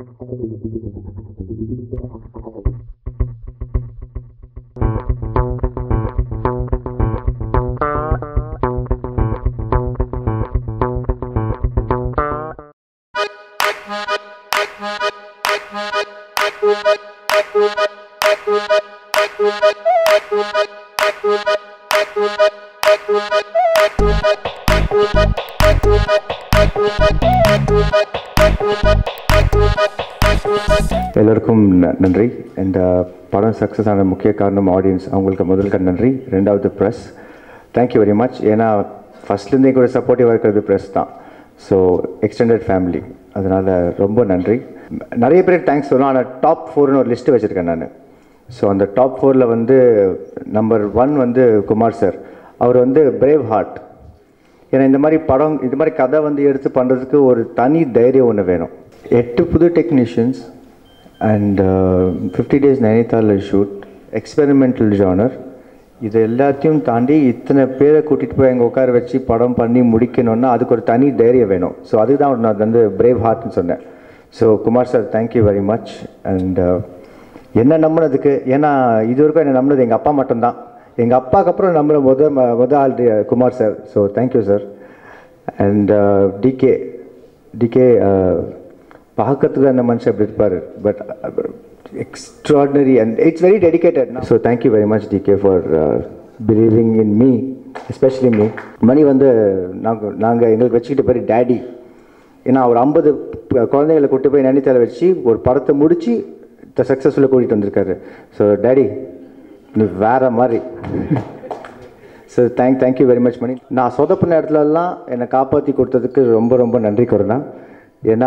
எல்லோருக்கும் ந- நன்றி இந்த படம் சக்ஸஸ் ஆன முக்கிய காரணம் ஆடியன்ஸ் அவங்களுக்கு முதல்க நன்றி ரெண்டாவது ப்ரெஸ் தேங்க்யூ வெரி மச் ஏன்னா ஃபஸ்ட்லேருந்தே கூட சப்போர்ட்டிவாக இருக்கிறது ப்ரெஸ் தான் ஸோ எக்ஸ்டெண்டட் ஃபேமிலி அதனால் ரொம்ப நன்றி நிறைய பேர் தேங்க்ஸ் சொல்லலாம் ஆனால் டாப் ஃபோர்னு ஒரு லிஸ்ட்டு வச்சுருக்கேன் நான் ஸோ அந்த டாப் ஃபோரில் வந்து நம்பர் ஒன் வந்து குமார் சார் அவர் வந்து பிரேவ் ஹார்ட் ஏன்னா இந்த மாதிரி படம் இது மாதிரி கதை வந்து எடுத்து பண்ணுறதுக்கு ஒரு தனி தைரியம் ஒன்று வேணும் எட்டு புது டெக்னீஷியன்ஸ் அண்ட் ஃபிஃப்டி டேஸ் நைனிதாலில் ஷூட் எக்ஸ்பெரிமெண்டல் ஜானர் இது எல்லாத்தையும் தாண்டி இத்தனை பேரை கூட்டிகிட்டு போய் அங்கே உட்கார வச்சு படம் பண்ணி முடிக்கணும்னா அதுக்கு ஒரு தனி தைரியம் வேணும் ஸோ அதுதான் நான் வந்து பிரேவ் ஹார்ட்னு சொன்னேன் so Kumar sir thank you very much and என்ன நம்பினதுக்கு ஏன்னா இது வரைக்கும் என்ன நம்பினது எங்கள் அப்பா மட்டும்தான் எங்கள் அப்பாவுக்கு அப்புறம் நம்புற முத ம- முத ஆள் டி- Kumar sir so thank you sir and DK DK பார்க்கறதுக்கு அந்த மனுஷன் அப்படி இருப்பார் but extraordinary and it's very dedicated so thank you very much DK for believing in me especially me Mani வந்து நாங்கள் நாங்கள் எங்களுக்கு வச்சுக்கிட்ட பேர் டேடி ஏன்னா ஒரு ஐம்பது குழந்தைகளை கூட்டு போய் நனித்தால வச்சு ஒரு படத்தை முடிச்சு சக்ஸஸ்ஃபுல்லாக கூட்டிகிட்டு வந்திருக்காரு ஸோ டேடி நீ வேற மாதிரி so thank thank you very much Mani நான் சொதப்பின இடத்துலலாம் என்னை காப்பாற்றி கொடுத்ததுக்கு ரொம்ப ரொம்ப நன்றி கருணா ஏன்னா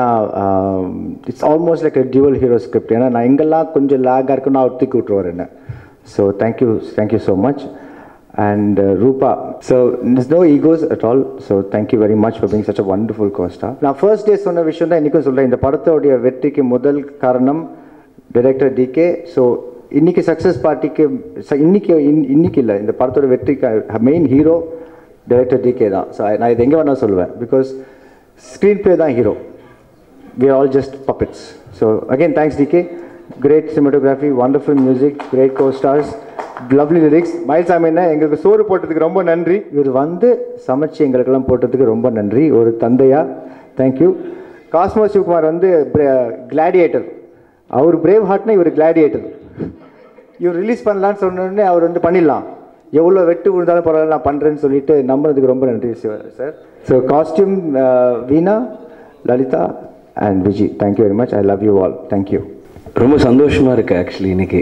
it's almost like dual hero script ஏன்னா நான் எங்கெல்லாம் கொஞ்சம் லேக்காக இருக்குன்னு அவர் தூக்கி விட்ருவார் என்ன so thank you thank you so much and Rupa so is no egos at all so thank you very much for being such a wonderful co-star நான் ஃபர்ஸ்ட் டே சொன்ன விஷயம் தான் இன்றைக்கும் சொல்கிறேன் இந்த படத்தோடைய வெற்றிக்கு முதல் காரணம் டைரக்டர் டிகே ஸோ இன்னைக்கு சக்ஸஸ் பார்ட்டிக்கு ச- இன்னைக்கு இன்- இன்னைக்கு இல்லை இந்த படத்தோட வெற்றிக்கு மெயின் ஹீரோ டைரக்டர் டிகே தான் ஸோ நான் இது எங்கே வேணால் சொல்லுவேன் பிகாஸ் ஸ்க்ரீன் ப்ளே தான் hero we are all just puppets. So again, thanks DK. Great cinematography, wonderful music, great co-stars, lovely lyrics. மைல்ஸ் ஆமீனா எங்களுக்கு சோறு போட்டதுக்கு ரொம்ப நன்றி இவர் வந்து சமைச்சு எங்களுக்கெல்லாம் போட்டதுக்கு ரொம்ப நன்றி ஒரு தந்தையா தேங்க்யூ காஸ்மோ சிவகுமார் வந்து கிளாடியேட்டர் அவர் பிரேவ் ஹார்ட்னா இவர் கிளாடியேட்டர் இவர் ரிலீஸ் பண்ணலான்னு சொன்ன உடனே அவர் வந்து பண்ணிடலாம் எவ்வளோ வெட்டு விழுந்தாலும் பரவாயில்ல நான் பண்ணுறேன்னு சொல்லிட்டு நம்பினதுக்கு ரொம்ப நன்றி sir so costume Veena Lalitha and Viji thank you very much I love you all thank you ரொம்ப சந்தோஷமாக இருக்குது ஆக்சுவலி இன்னைக்கு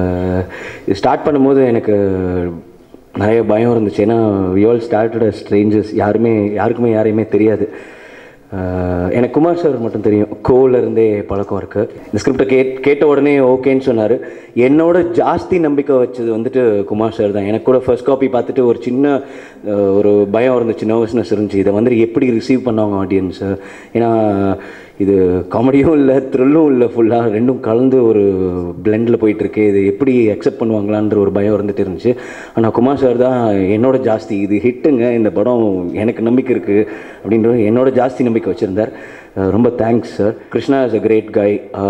இது ஸ்டார்ட் பண்ணும்போது எனக்கு நிறைய பயம் இருந்துச்சு ஏன்னா வி ஆல் ஸ்டார்டட் ஸ்ட்ரேஞ்சர்ஸ் யாருமே யாருக்குமே யாரையுமே தெரியாது ஆஹ் எனக்கு குமார் சார் மட்டும் தெரியும் கோல இருந்தே பழக்கம் இருக்குது இந்த ஸ்கிரிப்டை கேட் கேட்ட உடனே ஓகேன்னு சொன்னார் என்னோட ஜாஸ்தி நம்பிக்கை வச்சது வந்துட்டு குமார் சார் தான் எனக்கு கூட ஃபர்ஸ்ட் காப்பி பார்த்துட்டு ஒரு சின்ன ஆஹ் ஒரு பயம் இருந்துச்சு நர்வஸ்னஸ் இருந்துச்சு இதை வந்து எப்படி ரிசீவ் பண்ணாங்க ஆடியன்ஸ் ஏன்னா இது காமெடியும் இல்லை த்ரில்லும் இல்லை ஃபுல்லாக ரெண்டும் கலந்து ஒரு பிளெண்டில் போயிட்டுருக்கு இது எப்படி அக்செப்ட் பண்ணுவாங்களான்ற ஒரு பயம் இருந்துட்டு இருந்துச்சு ஆனால் குமார் சார் தான் என்னோட ஜாஸ்தி இது ஹிட்டுங்க இந்த படம் எனக்கு நம்பிக்கை இருக்குது அப்படின்ற என்னோட ஜாஸ்தி நம்பிக்கை வச்சுருந்தார் அஹ் ரொம்ப thanks sir Krishna is a great guy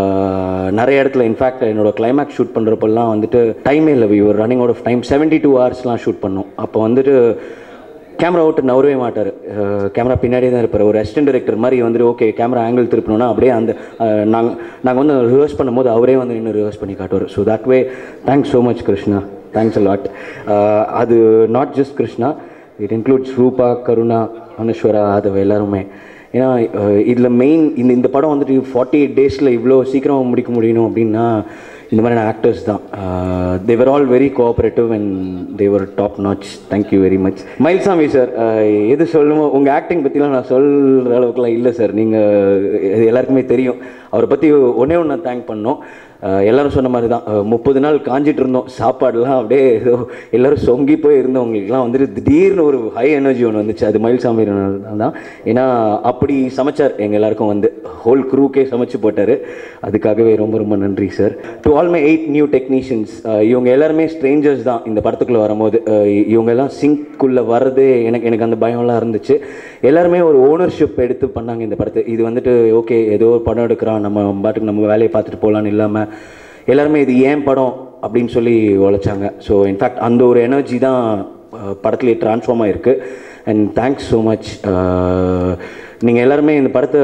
நிறைய இடத்துல இன்ஃபேக்ட் என்னோட கிளைமேக்ஸ் ஷூட் பண்ணுறப்பெல்லாம் வந்துட்டு டைமே இல்லை வி ஒரு running out of time seventy two ஹவர்ஸ்லாம் ஷூட் பண்ணோம் அப்போ வந்துட்டு கேமரா விட்டு நவரவே மாட்டார் கேமரா பின்னாடியே தான் இருப்பார் ஒரு அசிஸ்டன்ட் டைரக்டர் மாதிரி வந்துட்டு ஓகே கேமரா ஆங்கிள் திருப்பணும்னா அப்படியே அந்த நாங்கள் நாங்கள் வந்து ரிவர்ஸ் பண்ணும்போது அவரே வந்து இன்னும் ரிவர்ஸ் பண்ணி காட்டுவார் so that way thanks so much Krishna thanks a lot அது not just Krishna it includes Rupa Karuna அனுஸ்வரா அது எல்லாருமே ஏன்னா இதில் மெயின் இந்த இந்த படம் வந்துட்டு ஃபார்ட்டி எயிட் டேஸில் இவ்வளோ சீக்கிரம் முடிக்க முடியணும் அப்படின்னா இந்த மாதிரியான ஆக்டர்ஸ் தான் they're all very cooperative and they're top notch thank you very much Mayilsamy sir எது சொல்லணுமோ உங்கள் ஆக்டிங் பற்றிலாம் நான் சொல்கிற அளவுக்குலாம் இல்லை சார் நீங்கள் எல்லாருக்குமே தெரியும் அவரை பற்றி ஒன்றே ஒன்று நான் தேங்க் பண்ணோம் அஹ் எல்லாரும் சொன்ன மாதிரி தான் அஹ் முப்பது நாள் காஞ்சிட்டு இருந்தோம் சாப்பாடுலாம் அப்படியே ஏதோ எல்லாரும் சொங்கி போய் இருந்தவங்களுக்குலாம் வந்துட்டு திடீர்னு ஒரு ஹை எனர்ஜி ஒன்று வந்துச்சு அது மயில்சாமி தான் ஏன்னா அப்படி சமைச்சார் எங்கள் எல்லாருக்கும் வந்து ஹோல் க்ரூக்கே சமைச்சு போட்டார் அதுக்காகவே ரொம்ப ரொம்ப நன்றி sir to all my eight new technicians இவங்க எல்லாருமே ஸ்ட்ரேஞ்சர்ஸ் தான் இந்த படத்துக்குள்ளே வரும்போது அஹ் இவங்க எல்லாம் சிங்க்குள்ளே வர்றது எனக்கு எனக்கு அந்த பயம்லாம் இருந்துச்சு எல்லாருமே ஒரு ஓனர்ஷிப் எடுத்து பண்ணாங்க இந்த படத்தை இது வந்துட்டு ஓகே ஏதோ ஒரு படம் எடுக்கிறான் போகலாம் நம்ம பாட்டுக்கு நம்ம வேலையை பார்த்துட்டு போகலான்னு இல்லாமல் எல்லாருமே இது ஏன் படம் அப்படின்னு சொல்லி உழைச்சாங்க ஸோ இன்ஃபேக்ட் அந்த ஒரு எனர்ஜி தான் படத்துலேயே ட்ரான்ஸ்ஃபார்ம் ஆகிருக்கு அண்ட் தேங்க்ஸ் ஸோ மச் நீங்கள் எல்லாருமே இந்த படத்தை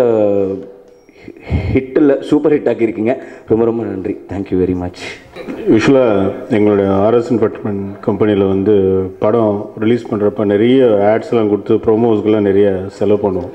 ஹிட்டில் சூப்பர் ஹிட் ஆக்கியிருக்கீங்க ரொம்ப ரொம்ப நன்றி தேங்க்யூ வெரி மச் யூஸ்வலாக எங்களுடைய ஆர்எஸ் இன்வெஸ்ட்மெண்ட் கம்பெனியில் வந்து படம் ரிலீஸ் பண்ணுறப்ப நிறைய ஆட்ஸ்லாம் கொடுத்து ப்ரோமோஸ்க்கெலாம் நிறைய செலவு பண்ணுவோம்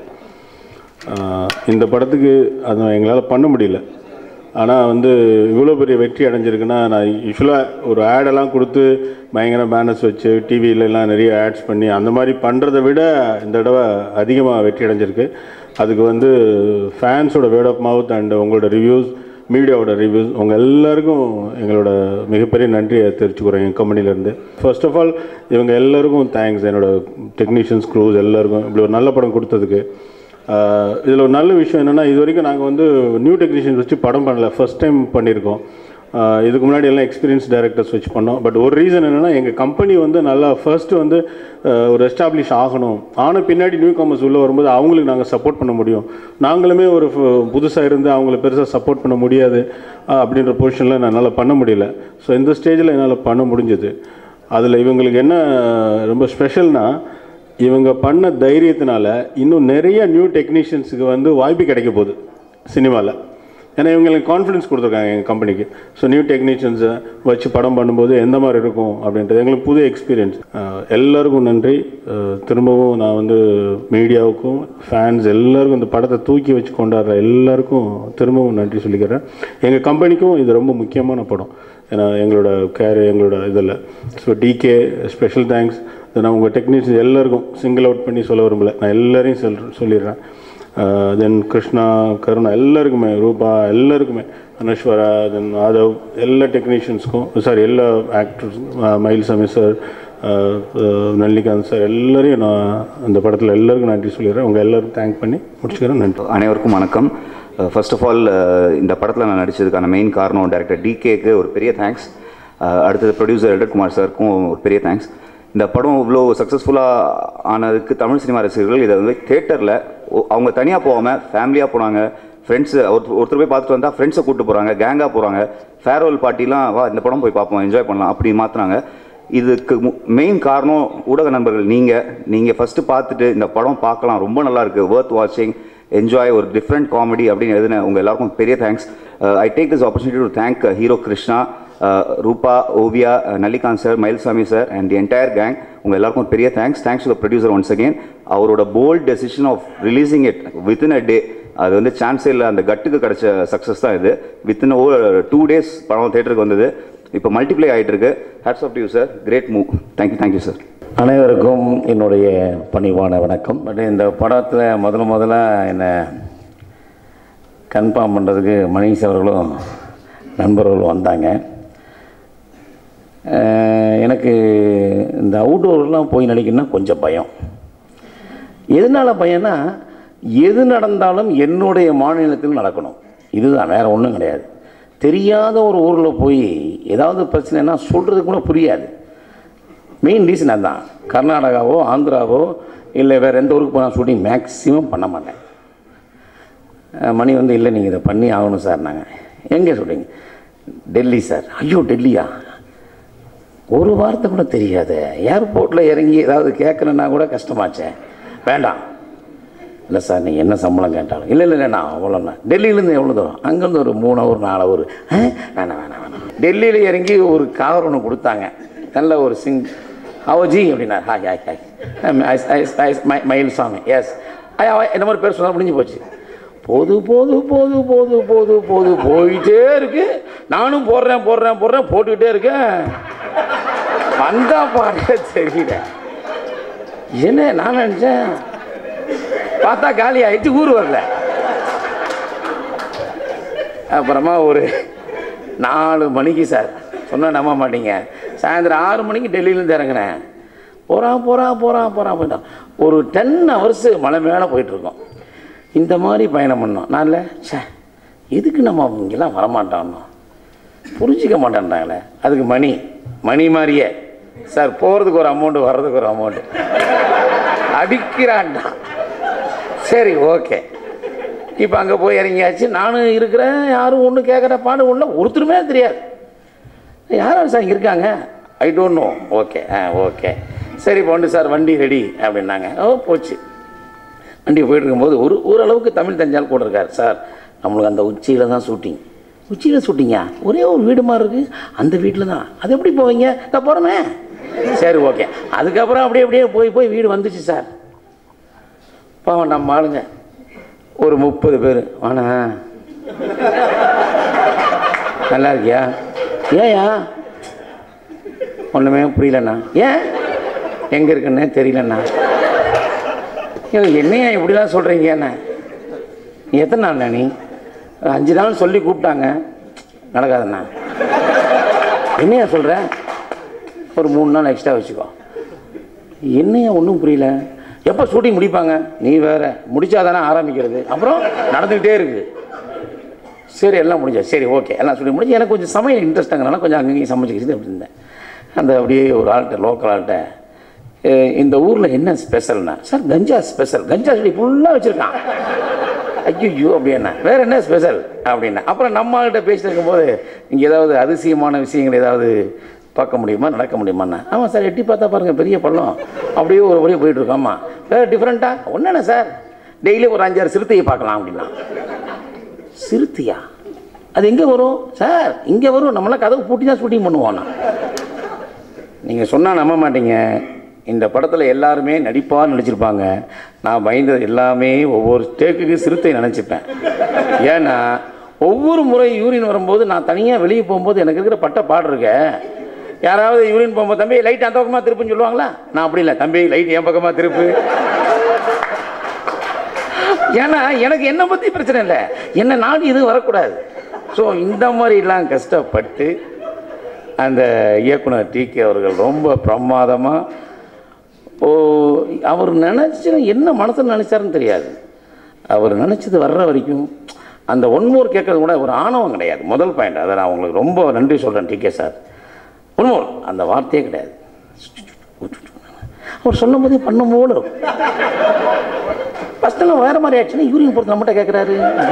ஆஹ் இந்த படத்துக்கு அது எங்களால் பண்ண முடியல ஆனால் வந்து இவ்வளோ பெரிய வெற்றி அடைஞ்சிருக்குன்னா நான் யூஸ்வலாக ஒரு ஆடெல்லாம் கொடுத்து பயங்கர பேனர்ஸ் வச்சு டிவிலெலாம் நிறைய ஆட்ஸ் பண்ணி அந்த மாதிரி பண்ணுறதை விட இந்த தடவை அதிகமாக வெற்றி அடைஞ்சிருக்கு அதுக்கு வந்து ஃபேன்ஸோட வேர்ட் ஆஃப் மவுத் அண்ட் உங்களோட ரிவ்யூஸ் மீடியாவோட ரிவ்யூஸ் உங்கள் எல்லாருக்கும் எங்களோட மிகப்பெரிய நன்றியை தெரிவிச்சுக்கிறோம் எங்கள் கம்பெனிலேருந்து ஃபர்ஸ்ட் ஆஃப் ஆல் இவங்க எல்லாருக்கும் தேங்க்ஸ் என்னோட டெக்னீஷியன்ஸ் க்ரூஸ் எல்லாருக்கும் இப்படி ஒரு நல்ல படம் கொடுத்ததுக்கு இதில் ஒரு நல்ல விஷயம் என்னென்னா இது வரைக்கும் நாங்கள் வந்து நியூ டெக்னீஷியன்ஸ் வச்சு படம் பண்ணல ஃபர்ஸ்ட் டைம் பண்ணியிருக்கோம் ஆஹ் இதுக்கு முன்னாடி எல்லாம் எக்ஸ்பீரியன்ஸ் டைரக்டர்ஸ் வச்சு பண்ணோம் பட் ஒரு ரீசன் என்னென்னா எங்கள் கம்பெனி வந்து நல்லா ஃபர்ஸ்ட்டு வந்து ஆஹ் ஒரு எஸ்டாப்ளிஷ் ஆகணும் ஆன பின்னாடி நியூ காமர்ஸ் உள்ளே வரும்போது அவங்களுக்கு நாங்கள் சப்போர்ட் பண்ண முடியும் நாங்களுமே ஒரு புதுசாக இருந்து அவங்கள பெருசாக சப்போர்ட் பண்ண முடியாது ஆஹ் அப்படின்ற பொசிஷனில் என்னால் பண்ண முடியல ஸோ இந்த ஸ்டேஜில் என்னால் பண்ண முடிஞ்சது அதில் இவங்களுக்கு என்ன ரொம்ப ஸ்பெஷல்னால் இவங்க பண்ண தைரியத்தினால இன்னும் நிறைய நியூ டெக்னீஷியன்ஸுக்கு வந்து வாய்ப்பு கிடைக்க போகுது சினிமாவில் ஏன்னா இவங்களுக்கு கான்ஃபிடன்ஸ் கொடுத்துருக்காங்க எங்கள் கம்பெனிக்கு ஸோ நியூ டெக்னீஷியன்ஸை வச்சு படம் பண்ணும்போது எந்த மாதிரி இருக்கும் அப்படின்றது எங்களுக்கு புது எக்ஸ்பீரியன்ஸ் எல்லாருக்கும் நன்றி அஹ் திரும்பவும் நான் வந்து மீடியாவுக்கும் ஃபேன்ஸ் எல்லாருக்கும் இந்த படத்தை தூக்கி வச்சு கொண்டாடுற எல்லாருக்கும் திரும்பவும் நன்றி சொல்லிக்கிறேன் எங்கள் கம்பெனிக்கும் இது ரொம்ப முக்கியமான படம் ஏன்னா எங்களோட கேர் எங்களோட இதில் ஸோ டிகே ஸ்பெஷல் தேங்க்ஸ் நான் உங்கள் டெக்னீஷியன்ஸ் எல்லாருக்கும் சிங்கிள் அவுட் பண்ணி சொல்ல விரும்பல நான் எல்லாரையும் சொல் சொல்லிடுறேன் தென் கிருஷ்ணா கருணா எல்லாருக்குமே ரூபா எல்லாருக்குமே அனஸ்வரா தென் ஆதவ் எல்லா டெக்னீஷியன்ஸ்க்கும் சாரி எல்லா actors Mayilsamy sir Nallikanth sir எல்லாரையும் நான் அந்த படத்தில் எல்லாருக்கும் நன்றி சொல்லிடுறேன் உங்கள் எல்லாருக்கும் தேங்க் பண்ணி முடிச்சுக்கிறேன் நன்றி அனைவருக்கும் வணக்கம் ஃபர்ஸ்ட் ஆஃப் ஆல் இந்த படத்தில் நான் நடித்ததுக்கான மெயின் காரணம் டேரக்டர் டிகேக்கு ஒரு பெரிய தேங்க்ஸ் அடுத்தது ப்ரொடியூசர் எல்டர்குமார் சாருக்கும் ஒரு பெரிய தேங்க்ஸ் இந்த படம் இவ்வளோ சக்ஸஸ்ஃபுல்லாக ஆனதுக்கு தமிழ் சினிமா ரசிகர்கள் இதை வந்து தேட்டரில் அவங்க தனியாக போகாமல் ஃபேமிலியாக போனாங்க ஃப்ரெண்ட்ஸு ஒருத்தர் ஒருத்தர் போய் பார்த்துட்டு வந்தால் ஃப்ரெண்ட்ஸை கூப்பிட்டு போகிறாங்க கேங்காக போகிறாங்க ஃபேர்வெல் பார்ட்டிலாம் வா இந்த படம் போய் பார்ப்போம் என்ஜாய் பண்ணலாம் அப்படி மாற்றினாங்க இதுக்கு மெயின் காரணம் ஊடக நண்பர்கள் நீங்கள் நீங்கள் ஃபஸ்ட்டு பார்த்துட்டு இந்த படம் பார்க்கலாம் ரொம்ப நல்லா இருக்கு ஒர்த் வாட்சிங் என்ஜாய் ஒரு டிஃப்ரெண்ட் காமெடி அப்படின்னு எழுதின உங்கள் எல்லாருக்கும் பெரிய thanks I take this opportunity to thank hero Krishna Rupa Oviya Nallikanth sir Mayilsamy sir and the entire gang உங்கள் எல்லாருக்கும் பெரிய thanks thanks to the producer once again அவரோட bold decision of releasing it within a day அது வந்து சான்ஸே இல்லை அந்த கட்டுக்கு கிடைச்ச சக்ஸஸ் தான் இது வித்தின் ஓ டூ டேஸ் படம் தேட்டருக்கு வந்தது இப்போ மல்டிப்ளை ஆகிட்டு இருக்கு hats off you sir great move thank you thank you sir அனைவருக்கும் என்னுடைய பணிவான வணக்கம் பட் இந்த படத்தில் முதல்ல முதல்ல என்னை கன்ஃபார்ம் பண்ணுறதுக்கு மணிஷ் அவர்களும் நண்பர்களும் வந்தாங்க அஹ் எனக்கு இந்த அவுட்டோர்லாம் போய் நடிக்கணும்னா கொஞ்சம் பயம் எதனால் பயம்னா எது நடந்தாலும் என்னுடைய மாநிலத்தில் நடக்கணும் இதுதான் வேறு ஒன்றும் கிடையாது தெரியாத ஒரு ஊரில் போய் ஏதாவது பிரச்சனைனா சொல்கிறதுக்கு கூட புரியாது மெயின் ரீசன் அதுதான் கர்நாடகாவோ ஆந்திராவோ இல்லை வேறு எந்த ஊருக்கு போனால் ஷூட்டிங் மேக்ஸிமம் பண்ண மாட்டேன் அஹ் மணி வந்து இல்லை நீங்கள் இதை பண்ணி ஆகணும் சார் நாங்கள் எங்கே ஷூட்டிங் டெல்லி சார் ஐயோ டெல்லியா ஒரு வார்த்தை கூட தெரியாது ஏர்போர்ட்டில் இறங்கி ஏதாவது கேட்கணுன்னா கூட கஷ்டமாச்சே வேண்டாம் இல்லை சார் நீங்கள் என்ன சம்பளம் கேட்டாலும் இல்லை இல்லை இல்லை நான் அவ்வளோண்ணா டெல்லியிலேருந்து எவ்வளோ தூரம் அங்கேருந்து ஒரு மூணு ஹவர் நாலு ஹவர் ஆ வேணாம் வேணாம் வேணாம் டெல்லியில் இறங்கி ஒரு கார் ஒன்று கொடுத்தாங்க நல்ல ஒரு சிங் ஹவஜி அப்படின்னா ஹாய் ஹாய் ஹாய் மயில் சாமி எஸ் இந்த மாதிரி பேர் சொன்னால் முடிஞ்சு போச்சு போது போது போது போது போது போது போயிட்டே இருக்கு நானும் போடுறேன் போடுறேன் போடுறேன் போட்டுக்கிட்டே இருக்கேன் வந்தா பாடே தெரியல என்ன நான் நினச்சேன் பார்த்தா காலி ஆயிடுச்சு ஊர் வரல அப்புறமா ஒரு நாலு மணிக்கு சார் சொன்னால் நம்ப மாட்டீங்க சாயந்தரம் ஆறு மணிக்கு டெல்லியிலேருந்து இறங்கினேன் போகிறான் போகிறான் போகிறான் போகிறான் போயிட்டான் ஒரு டென் ஹவர்ஸு மலை மேலே போயிட்டுருக்கோம் இந்த மாதிரி பயணம் பண்ணோம் நான் இல்லை சே எதுக்கு நம்ம இங்கெல்லாம் வரமாட்டோம்னோ புரிஞ்சிக்க மாட்டேன்றாங்களே அதுக்கு மணி மணி மாதிரியே சார் போகிறதுக்கு ஒரு அமௌண்ட்டு வர்றதுக்கு ஒரு அமௌண்ட்டு அடிக்கிறான்டா சரி ஓகே இப்போ அங்கே போய் இறங்கியாச்சு நானும் இருக்கிறேன் யாரும் ஒன்றும் கேட்குற பாடு ஒன்றும் ஒருத்தருமே தெரியாது யாரும் சார் இங்க இருக்காங்க I don't know okay ah okay சரி போண்டு சார் வண்டி ரெடி அப்படின்னாங்க ஓ போச்சு வண்டி போயிட்டு இருக்கும்போது ஒரு ஓரளவுக்கு தமிழ் தெரிஞ்சால் கூட இருக்கார் சார் நம்மளுக்கு அந்த உச்சியில் தான் ஷூட்டிங் உச்சியில் ஷூட்டிங்கா ஒரே ஒரு வீடு மாதிரி இருக்குது அந்த வீட்டில் தான் அது எப்படி போவீங்க நான் போகிறேனே சரி ஓகே அதுக்கப்புறம் அப்படியே அப்படியே போய் போய் வீடு வந்துச்சு சார் பாவம் நம்ம ஆளுங்க ஒரு முப்பது பேர் வாணா நல்லா இருக்கியா ஏயா ஒன்றுமே புரியலண்ணா ஏன் எங்கே இருக்குன்னே தெரியலண்ணா ஏன் என்னையா இப்படிலாம் சொல்கிறீங்க என்ன நீ எத்தனை நாள்ண்ணா நீ அஞ்சு நாள் சொல்லி கூப்பிட்டாங்க நடக்காதுண்ணா என்னையா சொல்கிற ஒரு மூணு நாள் எக்ஸ்ட்ரா வச்சுக்கோ என்னையா ஒன்றும் புரியல எப்போ ஷூட்டிங் முடிப்பாங்க நீ வேற முடிச்சாதானே ஆரம்பிக்கிறது அப்புறம் நடந்துக்கிட்டே இருக்குது சரி எல்லாம் முடிஞ்சா சரி ஓகே எல்லாம் சொல்லி முடிஞ்சு எனக்கு கொஞ்சம் சமையல் இன்ட்ரெஸ்ட்டாங்கனால கொஞ்சம் அங்கங்கேயும் சமைச்சிக்கிட்டு அப்படி இருந்தேன் அந்த அப்படியே ஒரு ஆள்கிட்ட லோக்கல் ஆள்கிட்ட "அஹ், இந்த ஊரில் என்ன ஸ்பெஷல்னா சார் கஞ்சா ஸ்பெஷல் கஞ்சா செடி ஃபுல்லாக வச்சுருக்கான் ஐயோ அப்படின்னா வேற என்ன ஸ்பெஷல் அப்படின்னா அப்புறம் நம்ம ஆள்கிட்ட பேசிட்டு இருக்கும்போது இங்கே ஏதாவது அதிசயமான விஷயங்கள் ஏதாவது பார்க்க முடியுமா நடக்க முடியுமாண்ணா ஆமாம் சார் எட்டி பார்த்தா பாருங்கள் பெரிய பள்ளம் அப்படியே ஒரு வழியாக போயிட்டு இருக்கோம் ஆமாம் வேறு டிஃப்ரெண்ட்டாக ஒன்றுண்ணே சார் டெய்லி ஒரு அஞ்சாறு சிறுத்தையை பார்க்கலாம் அப்படின்னா சிறுத்தையா அது எங்கே வரும் சார் இங்கே வரும் நம்மளாம் கதவு பூட்டி தான் ஷூட்டிங் பண்ணுவோம் நான் நீங்கள் சொன்னால் நம்ப மாட்டீங்க இந்த படத்தில் எல்லாருமே நடிப்பாக நடிச்சிருப்பாங்க நான் பயந்தது எல்லாமே ஒவ்வொரு டேக்குக்கு சிறுத்தை நினச்சிப்பேன் ஏன்னா ஒவ்வொரு முறை யூரின் வரும்போது நான் தனியாக வெளியே போகும்போது எனக்கு இருக்கிற பட்ட பாடு இருக்க யாராவது யூரின் போகும்போது தம்பி லைட் அந்த பக்கமாக திருப்புன்னு சொல்லுவாங்களா நான் அப்படி இல்லை தம்பி லைட் என் பக்கமாக திருப்பு ஏன்னா எனக்கு என்னை பற்றி பிரச்சனை இல்லை என்ன நாடு இது வரக்கூடாது ஸோ இந்த மாதிரிலாம் கஷ்டப்பட்டு அந்த இயக்குனர் டிகே அவர்கள் ரொம்ப பிரமாதமாக ஓ அவர் நினச்சி என்ன மனசில் நினச்சாருன்னு தெரியாது அவர் நினச்சது வர்ற வரைக்கும் அந்த ஒன் மோர் கேட்கறது கூட ஒரு ஆணவம் கிடையாது முதல் பாயிண்ட் அதை நான் உங்களுக்கு ரொம்ப நன்றி சொல்கிறேன் டிகே சார் ஒன் மோர் அந்த வார்த்தையே கிடையாது அவர் சொல்லும் போதே பண்ணும் போல இருக்கும் ஃபஸ்ட்டெல்லாம் வேறு மாதிரி ஆச்சுன்னா யூரின் பொறுத்து நம்மகிட்ட கேட்குறாரு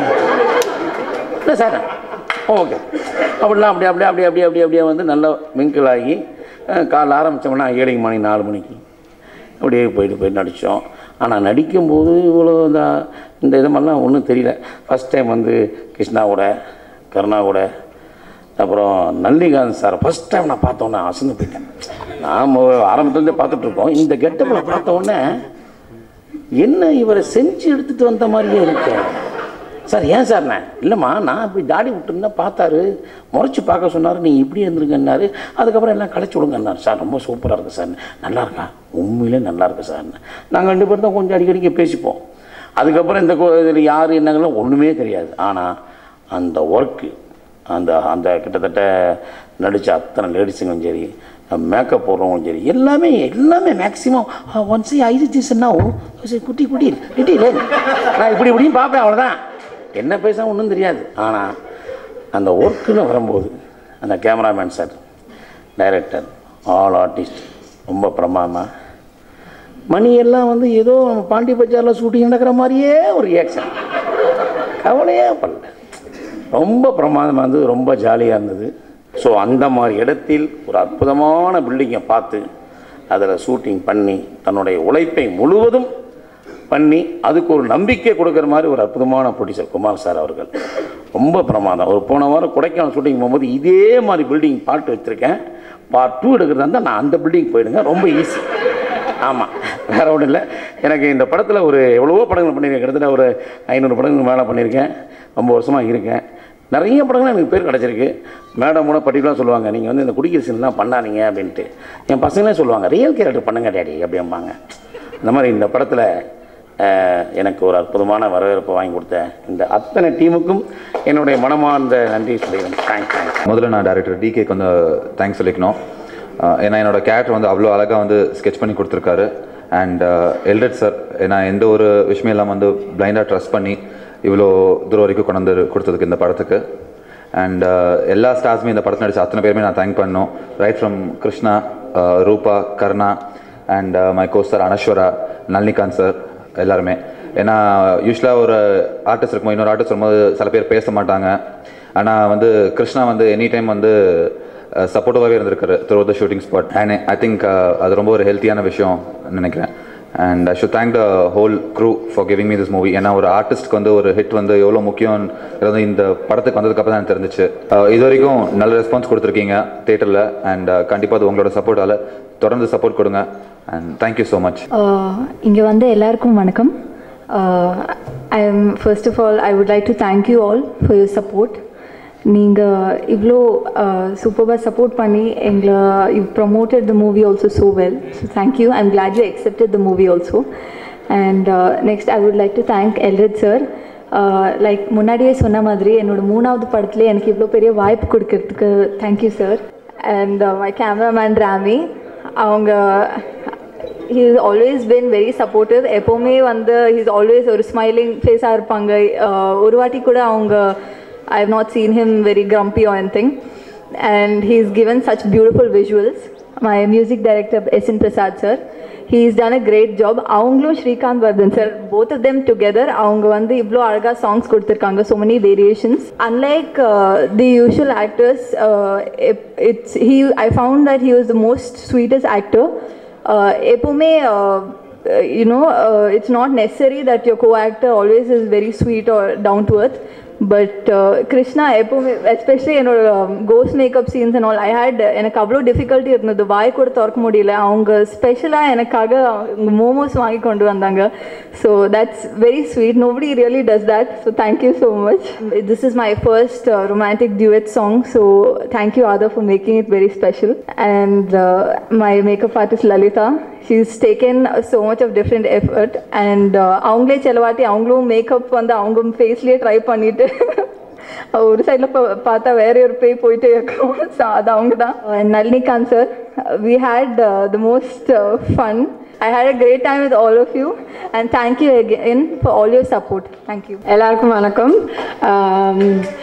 இல்லை சார் ஓகே அப்படிலாம் அப்படியே அப்படியே அப்படியே அப்படியே அப்படியே அப்படியே வந்து நல்லா மிங்கிள் ஆகி அஹ், காலைல ஆரம்பித்தோம்னா ஏழு மணி நாலு மணிக்கு அப்படியே போயிட்டு போய் நடித்தோம் ஆனால் நடிக்கும்போது இவ்வளோ இந்த இந்த இது மாதிரிலாம் ஒன்றும் தெரியல ஃபஸ்ட் டைம் வந்து கிருஷ்ணாவோட கருணாவோட அப்புறம் நல்லிகாந்த் சார் ஃபஸ்ட் டைம் நான் பார்த்தோன்னே அசந்து போயிட்டேன் நாம் ஆரம்பத்துலேருந்தே பார்த்துட்ருக்கோம் இந்த கெட்டப்பில் பார்த்த உடனே என்ன இவரை செஞ்சு எடுத்துட்டு வந்த மாதிரியே இருக்கு சார் ஏன் சார் நான் இல்லைம்மா நான் இப்படி தாடி விட்டுருந்தா பார்த்தாரு முறைச்சி பார்க்க சொன்னார் நீங்கள் இப்படி இருந்திருக்கன்னாரு அதுக்கப்புறம் எல்லாம் களைச்சி விடுங்கன்னாரு சார் ரொம்ப சூப்பராக இருக்கு சார் நல்லா இருக்கா உண்மையிலே நல்லா இருக்கு சார் நாங்கள் ரெண்டு பேரும் தான் கொஞ்சம் அடிக்கடிக்கு பேசிப்போம் அதுக்கப்புறம் இந்த இதில் யார் என்னங்கலாம் ஒன்றுமே தெரியாது ஆனால் அந்த ஒர்க்கு அந்த அந்த கிட்டத்தட்ட நடித்த அத்தனை லேடிஸுங்களும் சரி மேக்கப் போடுறவங்களும் சரி எல்லாமே எல்லாமே மேக்ஸிமம் ஒன்ஸ் ஐ திஸ் என்ன குட்டி குட்டி குட்டி நான் இப்படி இப்படியும் பார்ப்பேன் அவ்வளோதான் என்ன பேச ஒன்றும் தெரியாது ஆனால் அந்த ஒர்க்குன்னு வரும்போது அந்த cameraman sir director all artist ரொம்ப பிரமாதமாக மணி எல்லாம் வந்து ஏதோ நம்ம பாண்டி பஜாரில் ஷூட்டிங் நடக்கிற மாதிரியே ஒரு ரியாக்ஷன் கவலையே படல ரொம்ப பிரமாதமாக இருந்தது ரொம்ப ஜாலியாக இருந்தது ஸோ அந்த மாதிரி இடத்தில் ஒரு அற்புதமான பில்டிங்கை பார்த்து அதில் ஷூட்டிங் பண்ணி தன்னுடைய உழைப்பை முழுவதும் பண்ணி அதுக்கு ஒரு நம்பிக்கை கொடுக்குற மாதிரி ஒரு அற்புதமான ப்ரொடியூசர் குமார் சார் அவர்கள் ரொம்ப பிரமாதம் ஒரு போன வாரம் கொடைக்கானல் ஷூட்டிங் போகும்போது இதே மாதிரி பில்டிங் பாட்டு வச்சுருக்கேன் பார்ட் டூ எடுக்கிறதா இருந்தால் நான் அந்த பில்டிங் போயிடுங்க ரொம்ப ஈஸி ஆமாம் வேற ஒன்றும் இல்லை எனக்கு இந்த படத்தில் ஒரு எவ்வளவோ படங்கள் பண்ணியிருக்கேன் கிட்டத்தட்ட ஒரு ஐநூறு படங்கள் மேலே பண்ணியிருக்கேன் ரொம்ப வருஷமாக இருக்கேன் நிறைய படங்கள் எனக்கு பேர் கிடச்சிருக்கு மேடம் கூட பர்டிகுலராக சொல்லுவாங்க நீங்கள் வந்து இந்த குடிக்கிற சீன்லாம் பண்ணாதீங்க அப்படின்ட்டு என் பசங்களே சொல்லுவாங்க ரியல் கேரக்டர் பண்ணுங்க டேடி அப்படிம்பாங்க இந்த மாதிரி இந்த படத்தில் அஹ், எனக்கு ஒரு அற்புதமான வரவேற்பு வாங்கி கொடுத்த இந்த அத்தனை டீமுக்கும் என்னுடைய மனமார்ந்த நன்றி சொல்லிடுறேன் தேங்க்ஸ் தேங்க்ஸ் முதல்ல நான் டேரக்டர் டிகேக்கு வந்து தேங்க்ஸ் சொல்லிக்கணும் ஆஹ் ஏன்னா என்னோட கேரக்டர் வந்து அவ்வளோ அழகாக வந்து ஸ்கெச் பண்ணி கொடுத்துருக்காரு அண்ட் எல்டட் சார் ஏன்னா எந்த ஒரு விஷயம் இல்லாமல் வந்து பிளைண்டாக ட்ரஸ்ட் பண்ணி இவ்வளோ தூரம் வரைக்கும் கொண்டு வந்து கொடுத்ததுக்கு இந்த படத்துக்கு அண்ட் எல்லா ஸ்டார்ஸுமே இந்த படத்தில் நடிச்ச அத்தனை பேருமே நான் தேங்க் பண்ணணும் right from Krishna ah Rupa Karuna and my co-star Anaswara Nalinikanth sir எல்லாருமே ஏன்னா யூஸ்வலாக ஒரு ஆர்டிஸ்ட் இருக்கும்போது இன்னொரு ஆர்டிஸ்ட் வரும்போது சில பேர் பேச மாட்டாங்க ஆனால் வந்து கிருஷ்ணா வந்து எனி டைம் வந்து சப்போர்ட்டிவாகவே இருந்திருக்காரு through the shooting spot and I think அது ரொம்ப ஒரு ஹெல்த்தியான விஷயம் நினைக்கிறேன் and I should thank the whole crew for giving me this movie ஏன்னா ஒரு ஆர்டிஸ்ட்க்கு வந்து ஒரு ஹிட் வந்து எவ்வளோ முக்கியம் வந்து இந்த படத்துக்கு வந்ததுக்கப்புறம் தான் எனக்கு தெரிஞ்சிச்சு அஹ் இது வரைக்கும் நல்ல ரெஸ்பான்ஸ் கொடுத்துருக்கீங்க தேட்டரில் அண்ட் கண்டிப்பாக அது உங்களோட சப்போர்ட்டால் தொடர்ந்து சப்போர்ட் கொடுங்க அண்ட் தேங்க்யூ ஸோ மச் இங்கே வந்த எல்லாருக்கும் வணக்கம் I am first of all I would like to thank you all for your support நீங்கள் இவ்வளோ சூப்பராக சப்போர்ட் பண்ணி எங்களை you promoted the movie also so well so thank you I'm glad you accepted the movie also and next I would like to thank Elred sir like முன்னாடியே சொன்ன மாதிரி என்னோட மூணாவது படத்துல எனக்கு இவ்வளோ பெரிய வாய்ப்பு கொடுக்கறதுக்கு thank you sir and my cameraman Rami அவங்க he has always been very supportive எப்போவுமே வந்து he's always ஒரு ஸ்மைலிங் ஃபேஸாக இருப்பாங்க Uh, ஒரு வாட்டி கூட அவங்க I have not seen him very grumpy or anything and he's given such beautiful visuals my music director S N Prasad sir he's done a great job அவங்களும் Srikanth Vardhan sir both of them together அவங்க வந்து இவ்வளோ அழகாக songs கொடுத்துருக்காங்க so many variations unlike uh, the usual actors uh, it- it's he I found that he was the most sweetest actor uh, எப்பவுமே uh, you know uh, it's not necessary that your co-actor always is very sweet or down to earth but Krishna எப்போவுமே especially என்னோட ghost makeup scenes and all I had எனக்கு அவ்வளோ difficulty இருந்தது வாய் கூட திறக்க முடியல அவங்க ஸ்பெஷலாக எனக்காக மோமோஸ் வாங்கி கொண்டு வந்தாங்க so that's very sweet nobody really does that so thank you so much this is my first romantic duet song so thank you ஆதர் for making it very special and my makeup artist Lalitha she's taken so much of different effort and அவங்களே செலவாட்டி அவங்களும் makeup வந்து அவங்க ஃபேஸ்லேயே try பண்ணிட்டு ஒரு சைடில் பார்த்தா வேற ஒரு பேய் போயிட்டே இருக்கும் ஸோ அது அவங்க தான் Nalinikanth sir we had the most fun I had a great time with all of you and thank you again for all your support thank you எல்லாருக்கும் வணக்கம் ஆம்,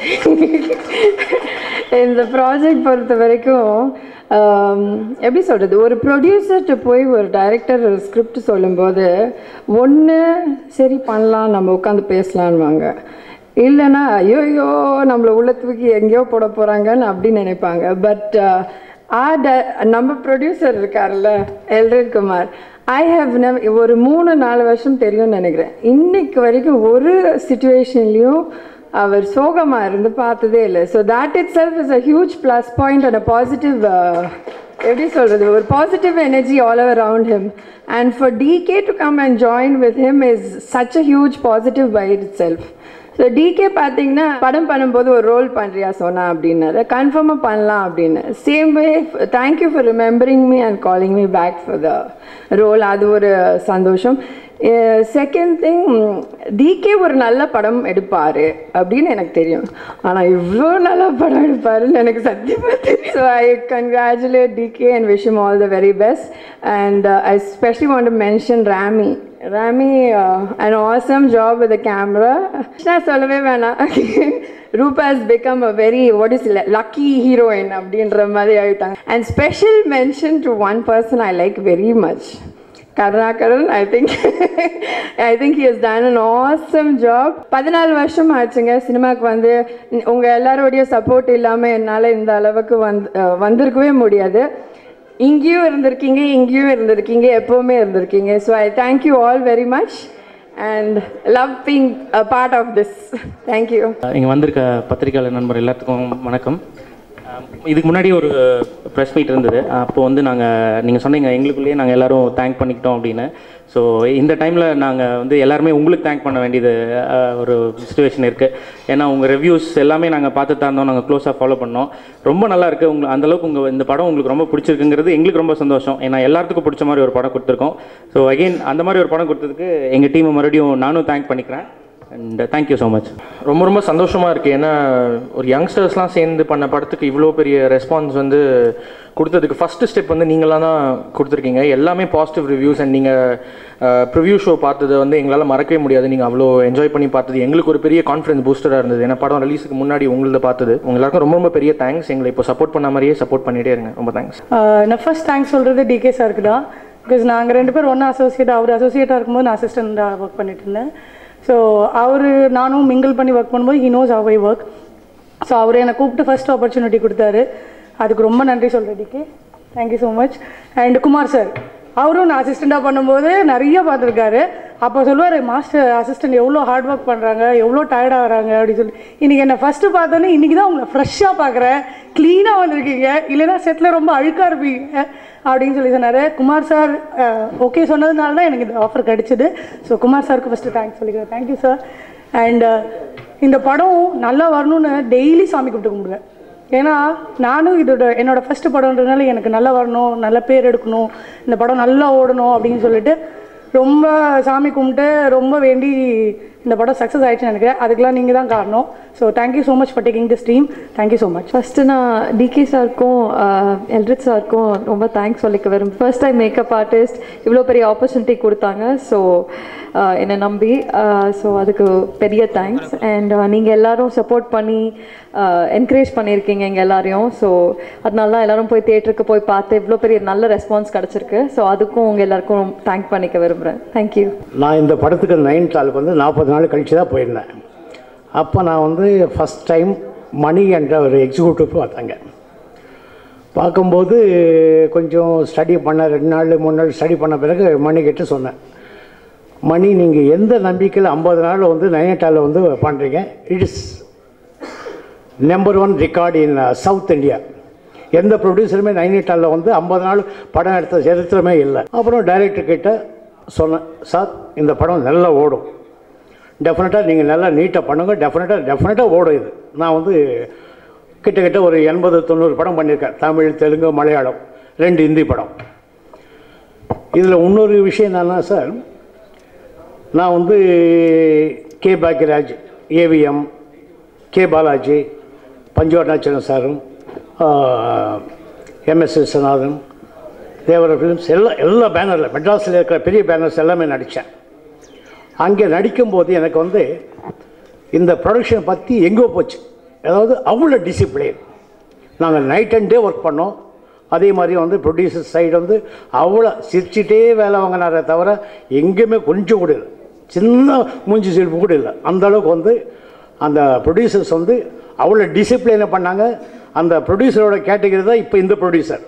இந்த ப்ராஜெக்ட் பொறுத்த வரைக்கும் ஆம், எப்படி சொல்கிறது ஒரு ப்ரொடியூசர்கிட்ட போய் ஒரு டைரக்டர் ஒரு ஸ்கிரிப்ட் சொல்லும்போது ஒன்று சரி பண்ணலாம் நம்ம உட்காந்து பேசலான்வாங்க இல்லைன்னா ஐயோயோ நம்மளை உள்ள தூக்கி எங்கேயோ போட போகிறாங்கன்னு அப்படி நினைப்பாங்க பட் ஆ நம்ம ப்ரொடியூசர் இருக்கார்ல எல்ரட் குமார் ஐ ஹவ் நெவ் ஒரு மூணு நாலு வருஷம் தெரியும்னு நினைக்கிறேன் இன்னைக்கு வரைக்கும் ஒரு சுச்சுவேஷன்லேயும் அவர் சோகமாக இருந்து பார்த்ததே இல்லை so that itself is a huge plus point and a positive எப்படி சொல்கிறது ஒரு positive energy all over around him and for DK to come and join with him is such a huge positive by itself so DK பார்த்தீங்கன்னா படம் பண்ணும்போது ஒரு role பண்ணுறியா சொன்னா அப்படின்னாரு கன்ஃபார்மாக பண்ணலாம் அப்படின்னு same way thank you for remembering me and calling me back for the role அது ஒரு சந்தோஷம் செகண்ட் திங் டிகே ஒரு நல்ல படம் எடுப்பார் அப்படின்னு எனக்கு தெரியும் ஆனால் இவ்வளோ நல்ல படம் எடுப்பாருன்னு எனக்கு சத்தியமாக தெரியும் so I congratulate DK and wish him all the very best and I specially want to mention Rami Rami an awesome job with camera நான் சொல்லவே வேணாம் Roopa has become a very what is lucky heroine அப்படின்ற மாதிரி ஆகிட்டாங்க and special mention to one person I like very much Karunakaran I think I think he has done an awesome job பதினாலு வருஷம் ஆச்சுங்க சினிமாவுக்கு வந்து உங்கள் எல்லாரோடைய சப்போர்ட் இல்லாமல் என்னால் இந்த அளவுக்கு வந்து அஹ், வந்திருக்கவே முடியாது இங்கேயும் இருந்திருக்கீங்க இங்கேயும் இருந்திருக்கீங்க எப்போவுமே இருந்திருக்கீங்க so I thank you all very much and love being a part of this thank you இங்கே வந்திருக்க பத்திரிகையாளர் நண்பர் எல்லாத்துக்கும் வணக்கம் அஹ் இதுக்கு முன்னாடி ஒரு ப்ரெஸ் மீட் இருந்தது அப்போ வந்து நாங்கள் நீங்கள் சொன்னீங்க எங்களுக்குள்ளேயே நாங்கள் எல்லாரும் தேங்க் பண்ணிக்கிட்டோம் அப்படின்னு ஸோ இந்த டைமில் நாங்கள் வந்து எல்லாருமே உங்களுக்கு தேங்க் பண்ண வேண்டியது அஹ், ஒரு சுச்சுவேஷன் இருக்குது ஏன்னா உங்கள் ரிவ்யூஸ் எல்லாமே நாங்கள் பார்த்து தான் இருந்தோம் நாங்கள் க்ளோஸாக ஃபாலோ பண்ணோம் ரொம்ப நல்லா இருக்குது உங்களுக்கு அந்தளவுக்கு உங்கள் இந்த படம் உங்களுக்கு ரொம்ப பிடிச்சிருக்குங்கிறது எங்களுக்கு ரொம்ப சந்தோஷம் ஏன்னா எல்லாத்துக்கும் பிடிச்ச மாதிரி ஒரு படம் கொடுத்துருக்கோம் ஸோ அகெயின் அந்த மாதிரி ஒரு படம் கொடுத்ததுக்கு எங்கள் டீமை மறுபடியும் நானும் தேங்க் பண்ணிக்கிறேன் அண்ட் தேங்க்யூ ஸோ மச் ரொம்ப ரொம்ப சந்தோஷமாக இருக்குது ஏன்னா ஒரு யங்ஸ்டர்ஸ்லாம் சேர்ந்து பண்ண படத்துக்கு இவ்வளோ பெரிய ரெஸ்பான்ஸ் வந்து கொடுத்ததுக்கு ஃபஸ்ட்டு ஸ்டெப் வந்து நீங்களாக தான் கொடுத்துருக்கீங்க எல்லாமே பாசிட்டிவ் ரிவ்யூஸ் அண்ட் நீங்கள் ப்ரிவ்யூ ஷோ பார்த்தது வந்து எங்களால் மறக்கவே முடியாது நீங்கள் அவ்வளோ என்ஜாய் பண்ணி பார்த்தது எங்களுக்கு ஒரு பெரிய கான்ஃபிடன்ஸ் பூஸ்டராக இருந்தது ஏன்னா படம் ரிலீஸுக்கு முன்னாடி உங்களது பார்த்தது உங்க எல்லாருக்கும் ரொம்ப ரொம்ப பெரிய தேங்க்ஸ் எங்களை இப்போ சப்போர்ட் பண்ண மாதிரியே சப்போர்ட் பண்ணிகிட்டே இருங்க ரொம்ப தேங்க்ஸ் நான் ஃபர்ஸ்ட் தேங்க்ஸ் சொல்கிறது டிகே சாருக்கு தான் பிகாஸ் நாங்கள் ரெண்டு பேரும் ஒன்றா அசோசியேட் அவர் அசோசியேட்டாக இருக்கும்போது நான் அசிஸ்டண்ட்டாக ஒர்க் பண்ணிட்டு இருந்தேன் ஸோ அவர் நானும் மிங்கிள் பண்ணி ஒர்க் பண்ணும்போது he knows how I work so அவர் என்னை கூப்பிட்டு ஃபர்ஸ்ட் ஆப்பர்ச்சுனிட்டி கொடுத்தாரு அதுக்கு ரொம்ப நன்றி சொல்கிறேன் DK thank you so much and Kumar sir அவரும் நான் அசிஸ்டண்ட்டாக பண்ணும்போது நிறைய பார்த்துருக்காரு அப்போ சொல்லுவார் மாஸ்டர் அசிஸ்டன்ட் எவ்வளோ ஹார்ட் ஒர்க் பண்ணுறாங்க எவ்வளோ டயர்டாக வராங்க அப்படின்னு சொல்லி இன்றைக்கி என்னை ஃபஸ்ட்டு பார்த்தோன்னே இன்றைக்கி தான் உங்களை ஃப்ரெஷ்ஷாக பார்க்குறேன் க்ளீனாக வந்திருக்கீங்க இல்லைன்னா செட்டில் ரொம்ப அழுக்காக இருப்பீங்க அப்படின்னு சொல்லி சொன்னார் குமார் சார் ஓகே சொன்னதுனால தான் எனக்கு இந்த ஆஃபர் கிடச்சிது ஸோ குமார் சாருக்கு ஃபஸ்ட்டு தேங்க்ஸ் சொல்லிக்கிறேன் தேங்க்யூ சார் அண்ட் இந்த படம் நல்லா வரணும்னு டெய்லி சாமி கும்பிட்டு கும்பிடுவேன் ஏன்னா நானும் இதோட என்னோட ஃபஸ்ட்டு படம்ன்றதுனால எனக்கு நல்லா வரணும் நல்ல பேர் எடுக்கணும் இந்த படம் நல்லா ஓடணும் அப்படின்னு சொல்லிட்டு ரொம்ப சாமி கும்பிட்டு ரொம்ப வேண்டி இந்த படம் சக்ஸஸ் ஆயிடுச்சுன்னு நினைக்கிறேன் அதுக்கெல்லாம் நீங்கள் தான் காரணம் so thank you so much for taking this team thank you so much first நான் டிகே சாருக்கும் எல்ரித் சாருக்கும் ரொம்ப தேங்க்ஸ் சொல்லிக்க விரும்புகிறேன் ஃபர்ஸ்ட் டைம் மேக்கப் ஆர்டிஸ்ட் இவ்வளோ பெரிய ஆப்பர்ச்சுனிட்டி கொடுத்தாங்க ஸோ என்னை நம்பி ஸோ அதுக்கு பெரிய தேங்க்ஸ் அண்ட் நீங்கள் எல்லாரும் சப்போர்ட் பண்ணி என்கரேஜ் பண்ணியிருக்கீங்க எங்கள் எல்லாரையும் ஸோ அதனால தான் எல்லாரும் போய் தேட்டருக்கு போய் பார்த்து இவ்வளோ பெரிய நல்ல ரெஸ்பான்ஸ் கிடச்சிருக்கு ஸோ அதுக்கும் உங்கள் எல்லாருக்கும் தேங்க் பண்ணிக்க விரும்புகிறேன் தேங்க்யூ நான் இந்த படத்துக்கு நைன்டாலுக்கு வந்து நாற்பது நாள் கழித்து தான் போயிருந்தேன் அப்போ நான் வந்து ஃபஸ்ட் டைம் மணி என்ற ஒரு எக்ஸிக்யூட்டிவ் பார்த்தாங்க பார்க்கும்போது கொஞ்சம் ஸ்டடி பண்ண ரெண்டு நாள் மூணு நாள் ஸ்டடி பண்ண பிறகு மணி கிட்ட சொன்னேன் மணி நீங்கள் எந்த நம்பிக்கையில் ஐம்பது நாள் வந்து நைனட்டாலில் வந்து பண்ணுறீங்க it is number one record in south India எந்த ப்ரொடியூசருமே நைனிட்டாலில் வந்து ஐம்பது நாள் படம் எடுத்த சரித்திரமே இல்லை அப்புறம் டைரக்டர் கிட்ட சொன்னேன் சார் இந்த படம் நல்லா ஓடும் டெஃபினட்டாக நீங்கள் நல்லா நீட்டாக பண்ணுங்க டெஃபினட்டாக டெஃபினட்டாக ஓடும் இது நான் வந்து கிட்டத்தட்ட ஒரு எண்பது தொண்ணூறு படம் பண்ணியிருக்கேன் தமிழ் தெலுங்கு மலையாளம் ரெண்டு ஹிந்தி படம் இதில் இன்னொரு விஷயம் என்னன்னா சார் நான் வந்து K Bhagyaraj AVM K Balaji Panchavarnachalam சாரும் எம்எஸ் விஸ்வநாதன் தேவர ஃபிலிம்ஸ் எல்லா எல்லா பேனரில் மெட்ராஸில் இருக்கிற பெரிய பேனர்ஸ் எல்லாமே நடித்தேன் அங்கே நடிக்கும்போது எனக்கு வந்து இந்த ப்ரொடக்ஷன் பற்றி எங்கோ போச்சு அதாவது அவ்வளோ டிசிப்ளின் நாங்கள் நைட் அண்ட் டே ஒர்க் பண்ணோம் அதே மாதிரி வந்து ப்ரொடியூசர் சைடு வந்து அவ்வளோ சிரிச்சிட்டே வேலை வாங்கினாரே தவிர எங்கேயுமே கொஞ்சம் கூட இல்லை சின்ன மூஞ்சி சிரிப்பு கூட இல்லை அந்த அளவுக்கு வந்து அந்த ப்ரொடியூசர்ஸ் வந்து அவ்வளோ டிசிப்ளினை பண்ணாங்க அந்த ப்ரொடியூசரோட கேட்டகரி தான் இப்போ இந்த ப்ரொடியூசர்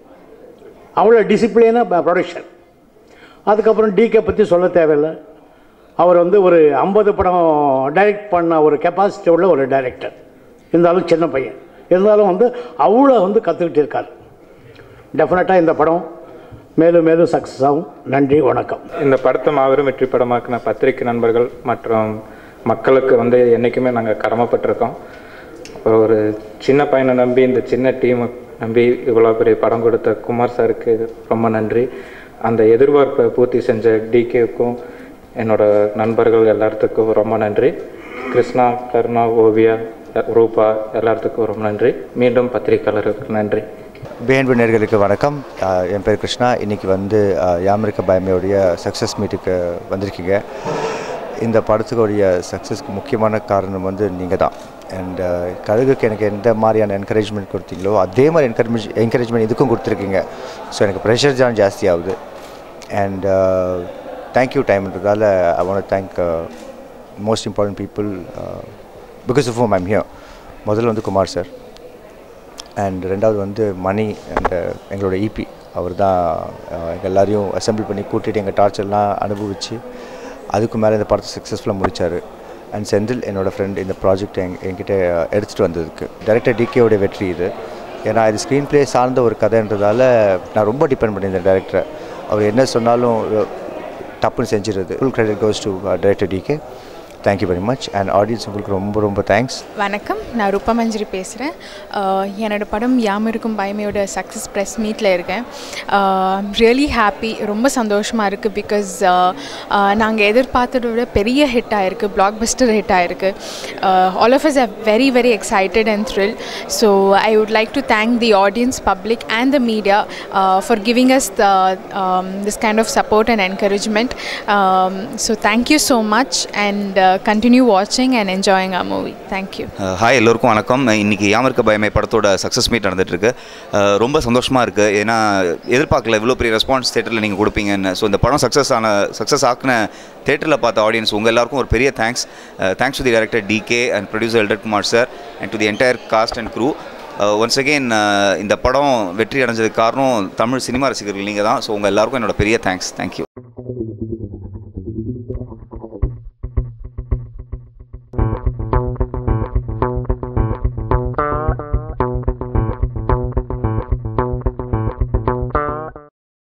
அவ்வளோ டிசிப்ளினாக ப்ரொடக்ஷன் அதுக்கப்புறம் டிகே பற்றி சொல்ல தேவையில்லை அவர் வந்து ஒரு ஐம்பது படம் டைரக்ட் பண்ண ஒரு கெப்பாசிட்டி உள்ள ஒரு டைரக்டர் இருந்தாலும் சின்ன பையன் இருந்தாலும் வந்து அவ்வளோ வந்து கற்றுக்கிட்டு இருக்கார் டெஃபினட்டாக இந்த படம் மேலும் மேலும் சக்ஸஸ் ஆகும் நன்றி வணக்கம் இந்த படத்தை மாபெரும் வெற்றி படமாக்கின பத்திரிகை நண்பர்கள் மற்றும் மக்களுக்கு வந்து என்றைக்குமே நாங்கள் கடமைப்பட்டிருக்கோம் ஒரு ஒரு சின்ன பையனை நம்பி இந்த சின்ன டீமை நம்பி இவ்வளோ பெரிய படம் கொடுத்த குமார் சாருக்கு ரொம்ப நன்றி அந்த எதிர்பார்ப்பை பூர்த்தி செஞ்ச டிகேவுக்கும் என்னோட நண்பர்கள் எல்லாத்துக்கும் ரொம்ப நன்றி கிருஷ்ணா கருணா ஓவியா ரூபா எல்லாத்துக்கும் ரொம்ப நன்றி மீண்டும் பத்திரிகையாளருக்கு நன்றி பிஎன்பி நேர்களுக்கு வணக்கம் ஆஹ் என் பேர் கிருஷ்ணா இன்றைக்கி வந்து ஆஹ் யாமிருக்க பயமையுடைய சக்ஸஸ் மீட்டுக்கு வந்திருக்கீங்க இந்த படத்துக்குடைய சக்ஸஸ்க்கு முக்கியமான காரணம் வந்து நீங்கள் தான் அண்ட் கழுகுக்கு எனக்கு எந்த மாதிரியான என்கரேஜ்மெண்ட் கொடுத்தீங்களோ அதே மாதிரி என்கரேஜ் என்கரேஜ்மெண்ட் இதுக்கும் கொடுத்துருக்கீங்க ஸோ எனக்கு ப்ரெஷர் தான் ஜாஸ்தி ஆகுது அண்ட் தேங்க்யூ டைம்ன்றதால I want thank most important people because of home I'm here முதல்ல வந்து குமார் சார் அண்ட் ரெண்டாவது வந்து மணி அண்ட் எங்களோட இபி அவர் தான் எங்கள் எல்லாரையும் அசெம்பிள் பண்ணி கூட்டிகிட்டு எங்கள் டார்ச்சர்லாம் அனுபவித்து அதுக்கு மேலே இந்த படத்தை சக்ஸஸ்ஃபுல்லாக முடித்தார் அண்ட் செந்தில் என்னோடய ஃப்ரெண்ட் இந்த ப்ராஜெக்ட் எங் என்கிட்ட எடுத்துகிட்டு வந்ததுக்கு டேரக்டர் டிகேயோட வெற்றி இது ஏன்னா இது ஸ்க்ரீன் ப்ளே சார்ந்த ஒரு கதைன்றதால நான் ரொம்ப டிபெண்ட் பண்ணியிருந்தேன் டேரக்டரை அவர் என்ன சொன்னாலும் டப்புன்னு செஞ்சிடுறது full credit goes to director DK thank you very much and audience உங்களுக்கு ரொம்ப ரொம்ப தேங்க்ஸ் வணக்கம் நான் ரூபமஞ்சரி பேசுகிறேன் என்னோடய படம் யாம் இருக்கும் பயமையோட சக்ஸஸ் ப்ரெஸ் மீட்டில் இருக்கேன் ரியலி ஹாப்பி ரொம்ப சந்தோஷமாக இருக்குது பிகாஸ் நாங்கள் எதிர்பார்த்ததை விட பெரிய ஹிட் ஆகிருக்கு பிளாக் பஸ்டர் ஹிட் ஆகிருக்கு all of us are very very excited and thrill so I would like to thank the audience public and the media for giving us the this kind of support and encouragement so thank you so much and continue வாட்சிங் and enjoying a movie thank you hi எல்லோருக்கும் வணக்கம் இன்னைக்கு யாமர்க்க பயமே படத்தோட success meet நடந்துட்டுருக்கு ரொம்ப சந்தோஷமாக இருக்குது ஏன்னா எதிர்பார்க்கல இவ்வளோ பெரிய ரெஸ்பான்ஸ் தேட்டரில் நீங்கள் கொடுப்பீங்கன்னு ஸோ இந்த படம் சக்ஸஸ் ஆன சக்ஸஸ் ஆக்கின தேட்டரில் பார்த்த ஆடியன்ஸ் உங்கள் எல்லாருக்கும் ஒரு பெரிய thanks thanks to the director DK and producer Elred Kumar sir and to the entire cast and crew once again இந்த படம் வெற்றி அடைஞ்சதுக்கு காரணம் தமிழ் சினிமா ரசிகர்கள் நீங்கள் தான் ஸோ உங்கள் எல்லாருக்கும் என்னோட பெரிய தேங்க்ஸ் தேங்க்யூ